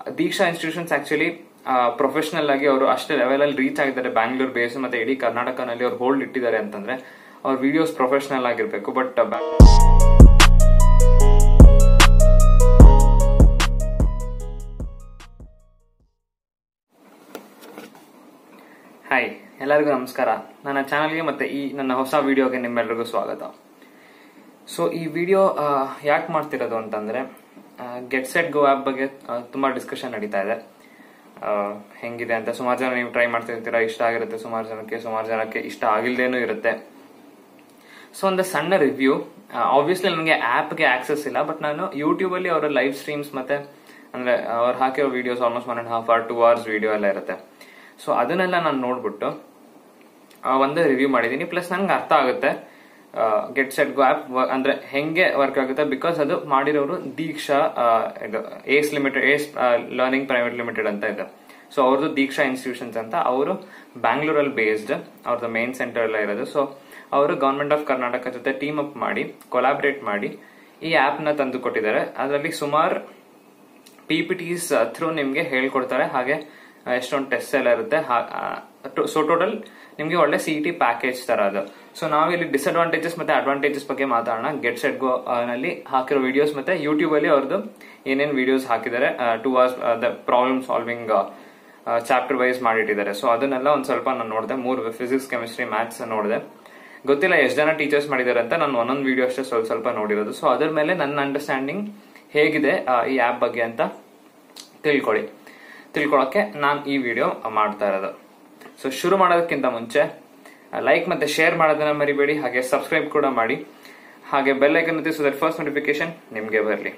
ದೀಕ್ಷಾ institutions actually professional ಆಗಿ ಅವರು ಅಷ್ಟೇ ಲೆವೆಲ್ ಅಲ್ಲಿ ರೀಚ್ ಆಗಿದ್ದಾರೆ ಬ್ಯಾಂಗ್ಳೂರ್ ಬೇಸ್ ಮತ್ತೆ ಇಡೀ ಕರ್ನಾಟಕನಲ್ಲಿ ಅವ್ರು ಹೋಲ್ಡ್ ಇಟ್ಟಿದ್ದಾರೆ ಅಂತಂದ್ರೆ ಅವ್ರ ವಿಡಿಯೋಸ್ ಪ್ರೊಫೆಷನಲ್ ಆಗಿರ್ಬೇಕು ಬಟ್ ಹಾಯ್ ಎಲ್ಲರಿಗೂ ನಮಸ್ಕಾರ ನನ್ನ ಚಾನಲ್ಗೆ ಮತ್ತೆ ಈ ನನ್ನ ಹೊಸ ವಿಡಿಯೋಗೆ ನಿಮ್ಮೆಲ್ಲರಿಗೂ ಸ್ವಾಗತ ಸೊ ಈ ವಿಡಿಯೋ ಯಾಕೆ ಮಾಡ್ತಿರೋದು ಅಂತಂದ್ರೆ ಗೆಟ್ ಸೆಟ್ ಗೋ ಆಪ್ ಬಗ್ಗೆ ಆ, ತುಂಬಾ ಡಿಸ್ಕಷನ್ ನಡೀತಾ ಇದೆ ಆ, ಹೆಂಗಿದೆ ಅಂತ ಸುಮಾರು ಜನ ನೀವು ಟ್ರೈ ಮಾಡ್ತಿರ್ತೀರಾ ಇಷ್ಟ ಆಗಿರುತ್ತೆ ಸುಮಾರು ಜನಕ್ಕೆ ಸುಮಾರು ಜನಕ್ಕೆ ಇಷ್ಟ ಆಗಿಲ್ದೇನೂ ಇರುತ್ತೆ ಸೊ ಒಂದು ಸಣ್ಣ ರಿವ್ಯೂ ಆಬ್ವಿಯಸ್ಲಿ ನನಗೆ ಆಪ್ಗೆ ಆಕ್ಸೆಸ್ ಇಲ್ಲ ಬಟ್ ನಾನು ಯೂಟ್ಯೂಬ್ ಅಲ್ಲಿ ಅವರ ಲೈವ್ ಸ್ಟ್ರೀಮ್ಸ್ ಮತ್ತೆ ಅಂದ್ರೆ ಅವ್ರು ಹಾಕಿರೋ videos almost one and half hour two hours video ಎಲ್ಲ ಇರುತ್ತೆ ಸೊ ಅದನ್ನೆಲ್ಲ ನಾನು ನೋಡ್ಬಿಟ್ಟು ಆ, ಒಂದು ರಿವ್ಯೂ ಮಾಡಿದೀನಿ ಪ್ಲಸ್ ನಂಗೆ ಅರ್ಥ ಆಗುತ್ತೆ ಗೆಟ್ ಸೆಟ್ ಗೋ ಆಪ್ ಅಂದ್ರೆ ಹೆಂಗೆ ವರ್ಕ್ ಆಗುತ್ತೆ ಬಿಕಾಸ್ ಅದು ಮಾಡಿರೋರು ದೀಕ್ಷಾ ಆ, ಇದು Ace limited Ace learning private limited ಅಂತ ಇದೆ ಸೊ ಅವ್ರದ್ದು ದೀಕ್ಷಾ ಇನ್ಸ್ಟಿಟ್ಯೂಷನ್ಸ್ ಅಂತ ಅವರು ಬ್ಯಾಂಗ್ಳೂರಲ್ಲಿ ಬೇಸ್ಡ್ ಅವ್ರದ್ದು ಮೇನ್ ಸೆಂಟರ್ ಎಲ್ಲ ಇರೋದು ಸೊ ಅವರು ಗವರ್ಮೆಂಟ್ ಆಫ್ ಕರ್ನಾಟಕ ಜೊತೆ ಟೀಮ್ ಅಪ್ ಮಾಡಿ ಕೊಲಾಬ್ರೇಟ್ ಮಾಡಿ ಈ ಆಪ್ ನ ತಂದು ಕೊಟ್ಟಿದ್ದಾರೆ ಅದರಲ್ಲಿ ಸುಮಾರು ಪಿ ಪಿ ಟಿಸ್ ಥ್ರೂ ನಿಮ್ಗೆ ಹೇಳ್ಕೊಡ್ತಾರೆ ಹಾಗೆ ಆ, ಎಷ್ಟೊಂದು ಟೆಸ್ಟ್ ಎಲ್ಲ ಇರುತ್ತೆ ಸೊ ಟೋಟಲ್ ನಿಮ್ಗೆ ಒಳ್ಳೆ ಸಿ ಟಿ ಪ್ಯಾಕೇಜ್ ತರ ಅದು ಸೊ ನಾವಿಲ್ಲಿ ಡಿಸ್ಅಡ್ವಾಂಟೇಜಸ್ ಮತ್ತೆ ಅಡ್ವಾಂಟೇಜಸ್ ಬಗ್ಗೆ ಮಾತಾಡೋಣ ಗೆಟ್ ಸೆಟ್ ಗೋ ನಲ್ಲಿ ಹಾಕಿರೋ ವಿಡಿಯೋಸ್ ಮತ್ತೆ ಯೂಟ್ಯೂಬ್ ಅಲ್ಲಿ ಅವ್ರದ್ದು ಏನೇನ್ ವಿಡಿಯೋಸ್ ಹಾಕಿದ್ದಾರೆ two hours the problem solving chapter wise ಮಾಡಿಟ್ಟಿದ್ದಾರೆ ಸೊ ಅದನ್ನೆಲ್ಲ ಒಂದ್ ಸ್ವಲ್ಪ ನಾನು ನೋಡಿದೆ ಮೂರು ಫಿಸಿಕ್ಸ್ ಕೆಮಿಸ್ಟ್ರಿ ಮ್ಯಾಥ್ಸ್ ನೋಡಿದೆ ಗೊತ್ತಿಲ್ಲ ಎಷ್ಟು ಜನ ಟೀಚರ್ಸ್ ಮಾಡಿದ್ದಾರೆ ಅಂತ ನಾನು ಒಂದೊಂದು ವಿಡಿಯೋ ಅಷ್ಟೇ ಸ್ವಲ್ಪ ಸ್ವಲ್ಪ ನೋಡಿರೋದು ಸೊ ಅದ್ರ ಮೇಲೆ ನನ್ನ ಅಂಡರ್ಸ್ಟ್ಯಾಂಡಿಂಗ್ ಹೇಗಿದೆ ಆ, ಈ ಆಪ್ ಬಗ್ಗೆ ಅಂತ ತಿಳ್ಕೊಳ್ಳಿ ತಿಳ್ಕೊಳಕ್ಕೆ ನಾನು ಈ ವಿಡಿಯೋ ಮಾಡ್ತಾ ಇರೋದು ಸೊ ಶುರು ಮಾಡೋದಕ್ಕಿಂತ ಮುಂಚೆ ಲೈಕ್ ಮತ್ತೆ ಶೇರ್ ಮಾಡೋದನ್ನ ಮರಿಬೇಡಿ ಹಾಗೆ ಸಬ್ಸ್ಕ್ರೈಬ್ ಕೂಡ ಮಾಡಿ ಹಾಗೆ ಬೆಲ್ ಐಕನ್ ಒತ್ತಿ ಸೊ ದಟ್ ಫಸ್ಟ್ ನೋಟಿಫಿಕೇಶನ್ ನಿಮ್ಗೆ ಬರಲಿ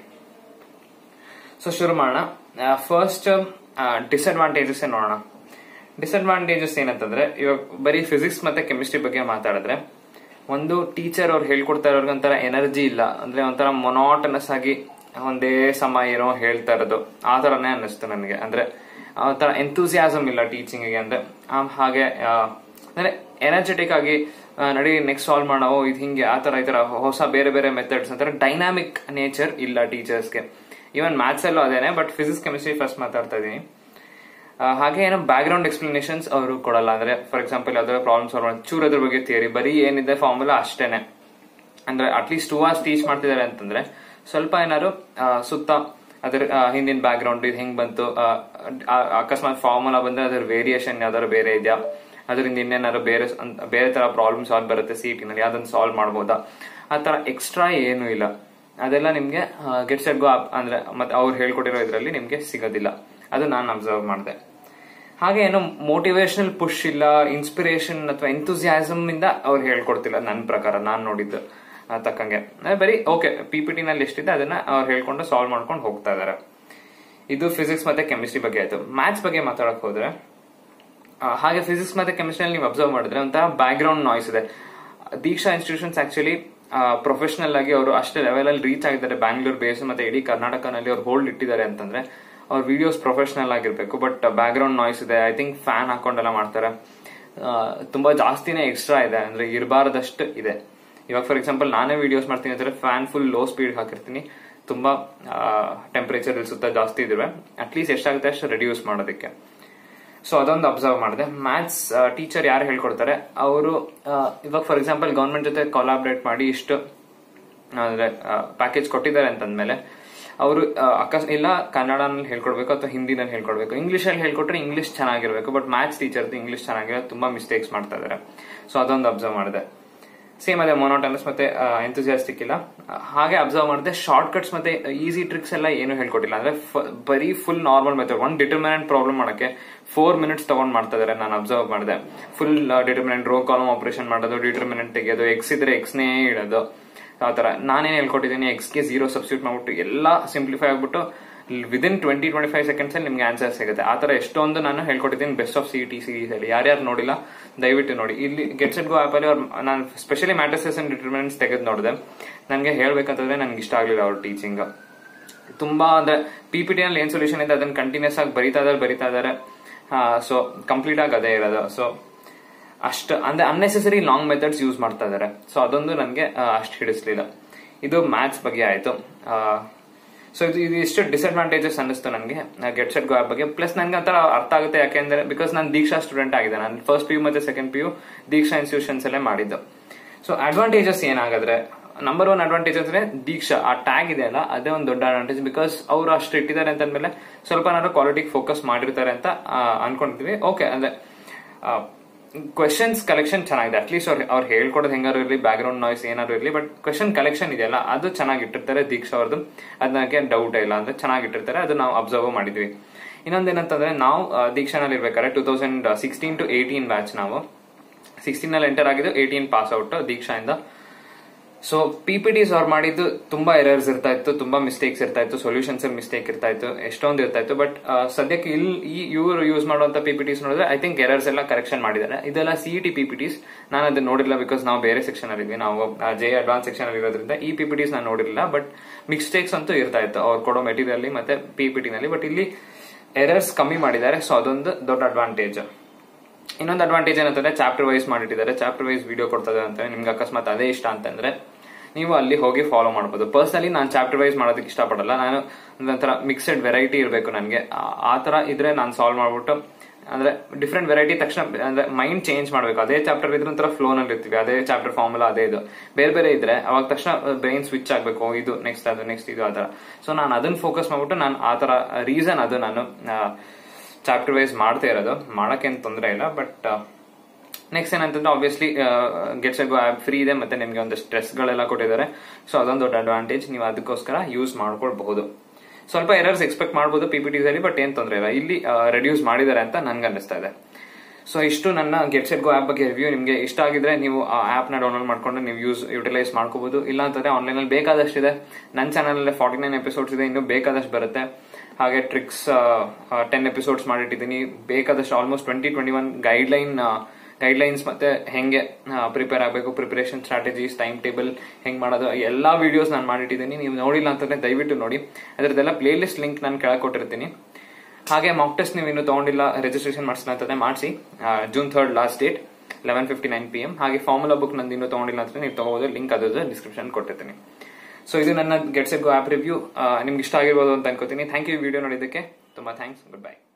ಸೊ ಶುರು ಮಾಡೋಣ ಫಸ್ಟ್ ಡಿಸ್ಅಡ್ವಾಂಟೇಜಸ್ ನೋಡೋಣ ಡಿಸ್ಅಡ್ವಾಂಟೇಜಸ್ ಏನಂತಂದ್ರೆ ಇವಾಗ ಬರೀ ಫಿಸಿಕ್ಸ್ ಮತ್ತೆ ಕೆಮಿಸ್ಟ್ರಿ ಬಗ್ಗೆ ಮಾತಾಡಿದ್ರೆ ಒಂದು ಟೀಚರ್ ಅವ್ರು ಹೇಳ್ಕೊಡ್ತಾ ಇರೋರ್ಗೆ ಒಂಥರ ಎನರ್ಜಿ ಇಲ್ಲ ಅಂದ್ರೆ ಒಂಥರ ಮೊನಾಟನಸ್ ಆಗಿ ಒಂದೇ ಸಮ ಏನೋ ಹೇಳ್ತಾ ಇರೋದು ಆ ತರನೇ ಅನ್ನಿಸ್ತು ನನಗೆ ಅಂದ್ರೆ ಆ ತರ ಎಂತೂಸಿಯಾಸಮ್ ಇಲ್ಲ ಟೀಚಿಂಗ್ ಗೆ ಅಂದ್ರೆ ಆ, ಹಾಗೆ ಆ, ಅಂದ್ರೆ ಎನರ್ಜೆಟಿಕ್ ಆಗಿ ಆ, ನಡಿ ನೆಕ್ಸ್ಟ್ ಸಾಲ್ವ್ ಮಾಡೋ ಇದು ಹಿಂಗೆ ಆ ತರ ಈ ತರ ಹೊಸ ಬೇರೆ ಬೇರೆ ಮೆಥಡ್ಸ್ ಅಂತಾರೆ ಡೈನಾಮಿಕ್ ನೇಚರ್ ಇಲ್ಲ ಟೀಚರ್ಸ್ಗೆ ಈವನ್ ಮ್ಯಾಥ್ಸ್ ಅಲ್ಲೂ ಅದೇನೆ ಬಟ್ ಫಿಸಿಕ್ಸ್ ಕೆಮಿಸ್ಟ್ರಿ ಫಸ್ಟ್ ಮಾತಾಡ್ತಾ ಇದೀನಿ ಆ, ಹಾಗೆ ಏನೋ ಬ್ಯಾಕ್ ಗ್ರೌಂಡ್ ಎಕ್ಸ್ಪ್ಲನೇಷನ್ಸ್ ಅವರು ಕೊಡಲ್ಲ ಅಂದ್ರೆ ಫಾರ್ ಎಕ್ಸಾಂಪಲ್ ಯಾವ್ದಾದ್ರು ಪ್ರಾಬ್ಲಮ್ ಸಾಲ್ವ್ ಮಾಡಿ ಚೂರ್ ಅದ್ರ ಬಗ್ಗೆ ಥಿಯರಿ ಬರೀ ಏನಿದೆ ಫಾರ್ಮುಲಾ ಅಷ್ಟೇನೆ ಅಂದ್ರೆ ಅಟ್ಲೀಸ್ಟ್ ಟೂ ಅವರ್ಸ್ ಟೀಚ್ ಮಾಡ್ತಿದ್ದಾರೆ ಅಂತಂದ್ರೆ ಸ್ವಲ್ಪ ಏನಾದ್ರು ಆ, ಸುತ್ತ ಅದ್ರ ಆ, ಹಿಂದಿನ ಬ್ಯಾಕ್ ಗ್ರೌಂಡ್ ಇದು ಹೆಂಗ್ ಬಂತು ಆ, ಆ, ಅಕಸ್ಮಾತ್ ಫಾರ್ಮುಲಾ ಬಂದ್ರೆ ಅದ್ರ ವೇರಿಯೇಷನ್ ಯಾವ್ದಾದ್ರು ಬೇರೆ ಇದೆಯಾ ಅದರಿಂದ ಇನ್ನೇನಾದ್ರು ಬೇರೆ ಅಂತ- ಬೇರೆ ತರ ಪ್ರಾಬ್ಲಮ್ ಸಾಲ್ವ್ ಬರುತ್ತೆ ಸಿ ನಲ್ಲಿ ಯಾವ್ದನ್ನ ಸಾಲ್ವ್ ಮಾಡ್ಬೋದಾ ಆ ತರ ಎಕ್ಸ್ಟ್ರಾ ಏನು ಇಲ್ಲ ಅದೆಲ್ಲ ನಿಮ್ಗೆ ಗೆಟ್ ಸೆಟ್ ಗೋ ಆಪ್ ಅಂದ್ರೆ ಮತ್ತೆ ಅವ್ರು ಹೇಳ್ಕೊಟ್ಟಿರೋ ಇದ್ರಲ್ಲಿ ನಿಮ್ಗೆ ಸಿಗೋದಿಲ್ಲ ಅದು ನಾನು ಅಬ್ಸರ್ವ್ ಮಾಡಿದೆ ಹಾಗೆ ಏನು ಮೋಟಿವೇಶನಲ್ ಪುಷ್ ಇಲ್ಲ ಇನ್ಸ್ಪಿರೇಷನ್ ಅಥವಾ ಎಂತೂಸಿಯಾಸಮ್ ಇಂದ ಅವ್ರು ಹೇಳ್ಕೊಡ್ತಿಲ್ಲ ನನ್ನ ಪ್ರಕಾರ ನಾನು ನೋಡಿದ್ದು ಆ, ತಕ್ಕಂಗೆ ಅಂದ್ರೆ ಬರೀ ಓಕೆ ಪಿ ಪಿ ಟಿ ನಲ್ಲಿ ಎಷ್ಟಿದೆ ಅದನ್ನ ಅವ್ರು ಹೇಳ್ಕೊಂಡು ಸಾಲ್ವ್ ಮಾಡ್ಕೊಂಡು ಹೋಗ್ತಾ ಇದಾರೆ ಇದು ಫಿಸಿಕ್ಸ್ ಮತ್ತೆ ಕೆಮಿಸ್ಟ್ರಿ ಬಗ್ಗೆ ಆಯ್ತು ಮ್ಯಾಥ್ಸ್ ಬಗ್ಗೆ ಮಾತಾಡಕ್ ಹೋದ್ರೆ ಆ, ಹಾಗೆ ಫಿಸಿಕ್ಸ್ ಮತ್ತೆ ಕೆಮಿಸ್ಟ್ರಿ ನೀವು ಅಬ್ಸರ್ವ್ ಮಾಡಿದ್ರೆ ಒಂಥರ ಬ್ಯಾಕ್ ಗ್ರೌಂಡ್ ನಾಯ್ಸ್ ಇದೆ ದೀಕ್ಷಾ ಇನ್ಸ್ಟಿಟ್ಯೂಷನ್ಸ್ ಆಕ್ಚುಲಿ ಪ್ರೊಫೆಷನಲ್ ಆಗಿ ಅವರು ಅಷ್ಟೇ ಲೆವೆಲ್ ಅಲ್ಲಿ ರೀಚ್ ಆಗಿದ್ದಾರೆ ಬ್ಯಾಂಗ್ಳೂರ್ ಬೇಸ್ ಮತ್ತೆ ಇಡೀ ಕರ್ನಾಟಕನಲ್ಲಿ ಅವ್ರು ಹೋಲ್ಡ್ ಇಟ್ಟಿದ್ದಾರೆ ಅಂತಂದ್ರೆ ಅವ್ರ ವಿಡಿಯೋಸ್ ಪ್ರೊಫೆಷನಲ್ ಆಗಿರ್ಬೇಕು ಬಟ್ ಬ್ಯಾಕ್ ಗ್ರೌಂಡ್ ನಾಯ್ಸ್ ಇದೆ ಐ ಥಿಂಕ್ ಫ್ಯಾನ್ ಹಾಕೊಂಡೆಲ್ಲ ಮಾಡ್ತಾರೆ ಆ, ತುಂಬಾ ಜಾಸ್ತಿನೇ ಎಕ್ಸ್ಟ್ರಾ ಇದೆ ಅಂದ್ರೆ ಇರಬಾರ್ದಷ್ಟು ಇದೆ ಇವಾಗ ಫಾರ್ ಎಕ್ಸಾಂಪಲ್ ನಾನೇ ವಿಡಿಯೋಸ್ ಮಾಡ್ತೀನಿ ಅಂದ್ರೆ ಫ್ಯಾನ್ ಫುಲ್ ಲೋ ಸ್ಪೀಡ್ ಹಾಕಿರ್ತೀನಿ ತುಂಬಾ ಟೆಂಪರೇಚರ್ ಸುತ್ತ ಜಾಸ್ತಿ ಇದ್ರೆ ಅಟ್ಲೀಸ್ಟ್ ಎಷ್ಟಾಗುತ್ತೆ ಅಷ್ಟು ರೆಡ್ಯೂಸ್ ಮಾಡೋದಕ್ಕೆ ಸೊ ಅದೊಂದು ಅಬ್ಸರ್ವ್ ಮಾಡಿದೆ ಮ್ಯಾಥ್ಸ್ ಟೀಚರ್ ಯಾರು ಹೇಳ್ಕೊಡ್ತಾರೆ ಅವರು ಇವಾಗ ಫಾರ್ ಎಕ್ಸಾಂಪಲ್ ಗವರ್ಮೆಂಟ್ ಜೊತೆ ಕೊಲಾಬ್ರೇಟ್ ಮಾಡಿ ಇಷ್ಟು ಅಂದ್ರೆ ಪ್ಯಾಕೇಜ್ ಕೊಟ್ಟಿದ್ದಾರೆ ಅಂತಂದ್ಮೇಲೆ ಅವರು ಅಕಸ್ ಇಲ್ಲ ಕನ್ನಡನಲ್ಲಿ ಹೇಳ್ಕೊಡ್ಬೇಕು ಅಥವಾ ಹಿಂದಿನಲ್ಲಿ ಹೇಳ್ಕೊಡ್ಬೇಕು ಇಂಗ್ಲಿಷ್ ಅಲ್ಲಿ ಹೇಳ್ಕೊಟ್ರೆ ಇಂಗ್ಲಿಷ್ ಚೆನ್ನಾಗಿರ್ಬೇಕು ಬಟ್ ಮ್ಯಾಥ್ಸ್ ಟೀಚರ್ ಇಂಗ್ಲಿಷ್ ಚೆನ್ನಾಗಿರೋ ತುಂಬಾ ಮಿಸ್ಟೇಕ್ಸ್ ಮಾಡ್ತಾ ಇದಾರೆ ಸೊ ಅದೊಂದು ಅಬ್ಸರ್ವ್ ಮಾಡಿದೆ ಸೇಮ್ ಅದೇ ಮೊನೋಟನಸ್ ಮತ್ತೆ ಎಂತೂಸಿಯಾಸ್ಟಿಕ್ ಇಲ್ಲ ಆ, ಹಾಗೆ ಅಬ್ಸರ್ವ್ ಮಾಡಿದೆ ಶಾರ್ಟ್ ಕಟ್ಸ್ ಮತ್ತೆ ಈಸಿ ಟ್ರಿಕ್ಸ್ ಎಲ್ಲ ಏನು ಹೇಳ್ಕೊಟ್ಟಿಲ್ಲ ಅಂದ್ರೆ ಫ- ಬರೀ ಫುಲ್ ನಾರ್ಮಲ್ ಮೆಥಡ್ ಒಂದು ಡಿಟರ್ಮಿನೆಂಟ್ ಪ್ರಾಬ್ಲಮ್ ಮಾಡಕ್ಕೆ ಫೋರ್ ಮಿನಿಟ್ಸ್ ತಗೊಂಡ್ ಮಾಡ್ತಾ ಇದಾರೆ ನಾನು ಅಬ್ಸರ್ವ್ ಮಾಡಿದೆ full determinant row column operation ಮಾಡೋದು ಡಿಟರ್ಮಿನೆಂಟ್ ತೆಗೆಯೋದು ಎಕ್ಸ್ ಇದ್ರೆ ಎಕ್ಸ್ನೇ ಇಡೋದು ಆ ತರ ನಾನೇನ್ ಹೇಳ್ಕೊಟ್ಟಿದ್ದೀನಿ ಎಕ್ಸ್ಗೆ ಜೀರೋ ಸಬ್ಸ್ಟಿಟ್ಯೂಟ್ ಮಾಡ್ಬಿಟ್ಟು ಎಲ್ಲ ಸಿಂಪ್ಲಿಫೈ ಆಗ್ಬಿಟ್ಟು within twenty twenty five seconds ಅಲ್ಲಿ ನಿಮ್ಗೆ ಆನ್ಸರ್ ಸಿಗುತ್ತೆ ಆ ತರ ಎಷ್ಟೊಂದು ನಾನು ಹೇಳ್ಕೊಟ್ಟಿದ್ದೀನಿ best of C T series ಅಲ್ಲಿ ಯಾರ್ಯಾರು ನೋಡಿಲ್ಲ ದಯವಿಟ್ಟು ನೋಡಿ ಇಲ್ಲಿ ಗೆಟ್ಸ್ ಇಟ್ ಗೋ ಆಪ್ ಅಲ್ಲಿ ಅವ್ರು ನಾನು ಸ್ಪೆಷಲಿ ಮ್ಯಾಟ್ರಿಸಸ್ ಅಂಡ್ ಡಿಟರ್ಮಿನೆಂಟ್ಸ್ ತೆಗೆದು ನೋಡಿದೆ ನನಗೆ ಹೇಳ್ಬೇಕಂತಂದ್ರೆ ನನ್ಗೆ ಇಷ್ಟ ಆಗ್ಲಿಲ್ಲ ಅವ್ರ ಟೀಚಿಂಗ್ ತುಂಬಾ ಅಂದ್ರೆ ಪಿ ಪಿ ಟಿ ನಲ್ಲಿ ಏನ್ ಸೊಲ್ಯೂಷನ್ ಇದೆ ಅದನ್ನ ಕಂಟಿನ್ಯೂಸ್ ಆಗಿ ಬರಿತಾ ಇದಾರೆ ಬರಿತಾ ಇದಾರೆ ಸೊ ಕಂಪ್ಲೀಟ್ ಆಗಿ ಅದೇ ಇರೋದು ಸೊ ಅಷ್ಟು ಅಂದ್ರೆ ಅನ್ನೆಸೆಸರಿ ಲಾಂಗ್ ಮೆಥಡ್ಸ್ ಯೂಸ್ ಮಾಡ್ತಾ ಇದಾರೆ ಸೊ ಅದೊಂದು ನನಗೆ ಅಷ್ಟು ಹಿಡಿಸ್ಲಿಲ್ಲ ಇದು ಮ್ಯಾಥ್ಸ್ ಬಗ್ಗೆ ಆಯ್ತು ಸೊ ಇದು ಇದು ಇಷ್ಟು ಡಿಸ್ಅಡ್ವಾಂಟೇಜಸ್ ಅನ್ನಿಸ್ತು ನನಗೆ ಗೆಟ್ ಸೆಟ್ ಗೋ ಆಪ್ ಬಗ್ಗೆ ಪ್ಲಸ್ ನನಗೆ ಒಂಥರ ಅರ್ಥ ಆಗುತ್ತೆ ಯಾಕೆಂದ್ರೆ ಬಿಕಾಸ್ ನಾನು ದೀಕ್ಷಾ ಸ್ಟೂಡೆಂಟ್ ಆಗಿದೆ ನಾನು ಫಸ್ಟ್ ಪಿ ಯು ಮತ್ತೆ second P U Diksha institutions ಅಲ್ಲೇ ಮಾಡಿದ್ದು ಸೊ ಅಡ್ವಾಂಟೇಜಸ್ ಏನಾಗಾದ್ರೆ ನಂಬರ್ ಒನ್ ಅಡ್ವಾಂಟೇಜ್ ಅಂದ್ರೆ ದೀಕ್ಷಾ ಆ ಟ್ಯಾಗ್ ಇದೆ ಅಲ್ಲ ಅದೇ ಒಂದು ದೊಡ್ಡ ಅಡ್ವಾಂಟೇಜ್ ಬಿಕಾಸ್ ಅವ್ರು ಅಷ್ಟು ಇಟ್ಟಿದ್ದಾರೆ ಅಂತ ಅಂದ್ಮೇಲೆ ಸ್ವಲ್ಪ ನಾನು ಕ್ವಾಲಿಟಿಗೆ ಫೋಕಸ್ ಮಾಡಿರ್ತಾರೆ ಅಂತ ಆ, ಅನ್ಕೊಂಡಿದ್ವಿ ಓಕೆ ಅಂದ್ರೆ ಕ್ವೆಶನ್ಸ್ ಕಲೆಕ್ಷನ್ ಚೆನ್ನಾಗಿದೆ ಅಟ್ಲೀಸ್ಟ್ ಅವ್ರು ಅವ್ರು ಹೇಳ್ಕೊಡೋದು ಹೆಂಗಾರು ಇರಲಿ ಬ್ಯಾಕ್ ಗ್ರೌಂಡ್ ನಾಯ್ಸ್ ಏನಾದ್ರು ಇರಲಿ ಬಟ್ ಕ್ವೆಶನ್ ಕಲೆಕ್ಷನ್ ಇದೆಯಲ್ಲ ಅದು ಚೆನ್ನಾಗಿಟ್ಟಿರ್ತಾರೆ ದೀಕ್ಷಾ ಅವ್ರದ್ದು ಅದ್ ನನಗೆ ಡೌಟ್ ಇಲ್ಲ ಅಂದ್ರೆ ಚೆನ್ನಾಗಿಟ್ಟಿರ್ತಾರೆ ಅದು ನಾವು ಅಬ್ಸರ್ವ್ ಮಾಡಿದ್ವಿ ಇನ್ನೊಂದೇನಂತಂದ್ರೆ ನಾವು ಆ, ದೀಕ್ಷಾನಲ್ಲಿ ಇರ್ಬೇಕಾದ್ರೆ two thousand sixteen to eighteen batch ನಾವು ಸಿಕ್ಸ್ಟೀನ್ ನಲ್ಲಿ ಎಂಟರ್ ಆಗಿದ್ದು ಏಯ್ಟೀನ್ ಪಾಸ್ ಔಟ್ ದೀಕ್ಷಾಯಿಂದ ಸೊ ಪಿ ಪಿ ಟಿಸ್ ಅವ್ರು ಮಾಡಿದ್ದು ತುಂಬಾ ಎರರ್ಸ್ ಇರ್ತಾ ಇತ್ತು ತುಂಬಾ ಮಿಸ್ಟೇಕ್ಸ್ ಇರ್ತಾ ಇತ್ತು ಸೊಲ್ಯೂಷನ್ಸ್ ಮಿಸ್ಟೇಕ್ ಇರ್ತಾ ಇತ್ತು ಎಷ್ಟೊಂದು ಇರ್ತಾ ಇತ್ತು ಬಟ್ ಸದ್ಯಕ್ಕೆ ಇಲ್ಲಿ ಈ ಇವರು ಯೂಸ್ ಮಾಡುವಂತ ಪಿ ಪಿ ಟಿಸ್ ನೋಡಿದ್ರೆ ಐ ಥಿಂಕ್ ಎರರ್ಸ್ ಎಲ್ಲ ಕರೆಕ್ಷನ್ ಮಾಡಿದ್ದಾರೆ ಇದೆಲ್ಲ C T P P Ts ನಾನು ಅದನ್ನ ನೋಡಿಲ್ಲ ಬಿಕಾಸ್ ನಾವು ಬೇರೆ ಸೆಕ್ಷನ್ ಅಲ್ಲಿ ಇದ್ವಿ ನಾವು ಜೆ ಅಡ್ವಾನ್ಸ್ ಸೆಕ್ಷನ್ ಅಲ್ಲಿ ಇರೋದ್ರಿಂದ ಈ ಪಿ ಪಿ ಟಿಸ್ ನಾನು ನೋಡಿರಲಿಲ್ಲ ಬಟ್ ಮಿಸ್ಟೇಕ್ಸ್ ಅಂತೂ ಇರ್ತಾ ಇತ್ತು ಅವ್ರು ಕೊಡೋ ಮೆಟೀರಿಯಲ್ ಮತ್ತೆ ಪಿ ಪಿ ಟಿನಲ್ಲಿ ಬಟ್ ಇಲ್ಲಿ ಎರರ್ಸ್ ಕಮ್ಮಿ ಮಾಡಿದ್ದಾರೆ ಸೊ ಅದೊಂದು ದೊಡ್ಡ ಅಡ್ವಾಂಟೇಜ್ ಇನ್ನೊಂದು ಅಡ್ವಾಂಟೇಜ್ ಏನಂತಂದ್ರೆ ಚಾಪ್ಟರ್ ವೈಸ್ ಮಾಡಿಟ್ಟಿದ್ದಾರೆ ಚಾಪ್ಟರ್ ವೈಸ್ ವಿಡಿಯೋ ಕೊಡ್ತದೆ ಅಂತ ನಿಮ್ಗೆ ಅಕಸ್ಮಾತ್ ಅದೇ ಇಷ್ಟ ಅಂತಂದ್ರೆ ನೀವು ಅಲ್ಲಿ ಹೋಗಿ ಫಾಲೋ ಮಾಡ್ಬೋದು ಪರ್ಸನಲಿ ನಾನು ಚಾಪ್ಟರ್ ವೈಸ್ ಮಾಡೋದಕ್ಕೆ ಇಷ್ಟಪಡಲ್ಲ ನಾನು ಒಂಥರ ಮಿಕ್ಸೆಡ್ ವೆರೈಟಿ ಇರಬೇಕು ನನಗೆ ಆ ತರ ಇದ್ರೆ ನಾನು ಸಾಲ್ವ್ ಮಾಡ್ಬಿಟ್ಟು ಅಂದ್ರೆ ಡಿಫ್ರೆಂಟ್ ವೆರೈಟಿ ತಕ್ಷಣ ಅಂದ್ರೆ ಮೈಂಡ್ ಚೇಂಜ್ ಮಾಡ್ಬೇಕು ಅದೇ ಚಾಪ್ಟರ್ ಇದ್ರೆ ಒಂಥರ ಫ್ಲೋ ನಲ್ಲಿ ಇರ್ತೀವಿ ಅದೇ ಚಾಪ್ಟರ್ ಫಾರ್ಮುಲಾ ಅದೇ ಇದು ಬೇರೆ ಬೇರೆ ಇದ್ರೆ ಅವಾಗ ತಕ್ಷಣ ಬ್ರೈನ್ ಸ್ವಿಚ್ ಆಗ್ಬೇಕು ಇದು ನೆಕ್ಸ್ಟ್ ಅದು ನೆಕ್ಸ್ಟ್ ಇದು ಆ ತರ ಸೊ ನಾನು ಅದನ್ನ ಫೋಕಸ್ ಮಾಡ್ಬಿಟ್ಟು ನಾನು ಆ ತರ ರೀಸನ್ ಅದು ನಾನು ಚಾಪ್ಟರ್ ವೈಸ್ ಮಾಡ್ತಾ ಇರೋದು ಮಾಡಕ್ಕೇನು ತೊಂದರೆ ಇಲ್ಲ ಬಟ್ ನೆಕ್ಸ್ಟ್ ಏನಂತಂದ್ರೆ obviously gets go app free ಇದೆ ಮತ್ತೆ ನಿಮಗೆ ಒಂದು ಸ್ಟ್ರೆಸ್ ಗಳೆಲ್ಲ ಕೊಟ್ಟಿದ್ದಾರೆ ಸೊ ಅದೊಂದು ದೊಡ್ಡ ಅಡ್ವಾಂಟೇಜ್ ನೀವು ಅದಕ್ಕೋಸ್ಕರ ಯೂಸ್ ಮಾಡ್ಕೊಳ್ಬಹುದು ಸ್ವಲ್ಪ ಎರರ್ಸ್ ಎಕ್ಸ್ಪೆಕ್ಟ್ ಮಾಡ್ಬೋದು ಪಿ ಪಿ ಟಿಸಲ್ಲಿ ಬಟ್ ಏನ್ ತೊಂದರೆ ಇಲ್ಲ ಇಲ್ಲಿ ರೆಡ್ಯೂಸ್ ಮಾಡಿದ್ದಾರೆ ಅಂತ ನನ್ಗೆ ಅನ್ನಿಸ್ತಾ ಇದೆ ಸೊ ಇಷ್ಟು ನನ್ನ ಗೆಟ್ ಸೆಟ್ ಗೋ ಆಪ್ ಬಗ್ಗೆ ರಿವ್ಯೂ ನಿಮಗೆ ಇಷ್ಟ ಆಗಿದ್ರೆ ನೀವು ಆ ಆಪ್ ನ ಡೌನ್ಲೋಡ್ ಮಾಡ್ಕೊಂಡು ನೀವು ಯೂಸ್ ಯುಟಿಲೈಸ್ ಮಾಡ್ಕೋಬಹುದು ಇಲ್ಲ ಅಂತಂದ್ರೆ ಆನ್ಲೈನ್ ಅಲ್ಲಿ ಬೇಕಾದಷ್ಟು ಇದೆ ನನ್ನ ಚಾನಲ್ ಅಲ್ಲಿ ಫಾರ್ಟಿ ನೈನ್ ಎಪಿಸೋಡ್ಸ್ ಇದೆ ಇನ್ನೂ ಬೇಕಾದಷ್ಟು ಬರುತ್ತೆ ಹಾಗೆ ಟ್ರಿಕ್ಸ್ ಟೆನ್ ಎಪಿಸೋಡ್ಸ್ ಮಾಡಿಟ್ಟಿದ್ದೀನಿ ಬೇಕಾದಷ್ಟು almost twenty twenty one guideline guidelines ಮತ್ತೆ ಹೆಂಗೆ ಪ್ರಿಪೇರ್ ಆಗಬೇಕು ಪ್ರಿಪರೇಷನ್ ಸ್ಟ್ರಾಟಜೀಸ್ ಟೈಮ್ ಟೇಬಲ್ ಹೆಂಗ್ ಮಾಡೋದು ಎಲ್ಲಾ ವಿಡಿಯೋಸ್ ನಾನು ಮಾಡಿಟ್ಟಿದ್ದೀನಿ ನೀವು ನೋಡಿಲ್ಲ ಅಂತಂದ್ರೆ ದಯವಿಟ್ಟು ನೋಡಿ ಅದರದ್ದೆಲ್ಲ ಪ್ಲೇ ಲಿಸ್ಟ್ ಲಿಂಕ್ ನಾನು ಕೆಳಗೆ ಕೊಟ್ಟಿರ್ತೀನಿ ಹಾಗೆ ಮಾಕ್ ಟೆಸ್ಟ್ ನೀವು ಇನ್ನೂ ತಗೊಂಡಿಲ್ಲ ರಿಜಿಸ್ಟ್ರೇಷನ್ ಮಾಡಿಸಿಲ್ಲ ಅಂತಂದ್ರೆ ಮಾಡಿಸಿ June third last date eleven fifty nine P M ಹಾಗೆ ಫಾರ್ಮುಲಾ ಬುಕ್ ನಂದು ಇನ್ನೂ ತಗೊಂಡಿಲ್ಲ ಅಂತಂದ್ರೆ ನೀವು ತಗೋಬೋದು ಲಿಂಕ್ ಅದ್ರ ಡಿಸ್ಕ್ರಿಪ್ಷನ್ ಕೊಟ್ಟಿರ್ತೀನಿ ಸೊ ಇದು ನನ್ನ ಗೆಟ್ಸ್ ಗೋ ಆಪ್ ರಿವ್ಯೂ ನಿಮ್ಗೆ ಇಷ್ಟ ಆಗಿರ್ಬೋದು ಅಂತ ಅನ್ಕೋತೀನಿ ಥ್ಯಾಂಕ್ ಯು ವಿಡಿಯೋ ನೋಡಿದ್ದಕ್ಕೆ ತುಂಬಾ ಥ್ಯಾಂಕ್ಸ್ ಗುಡ್ ಬೈ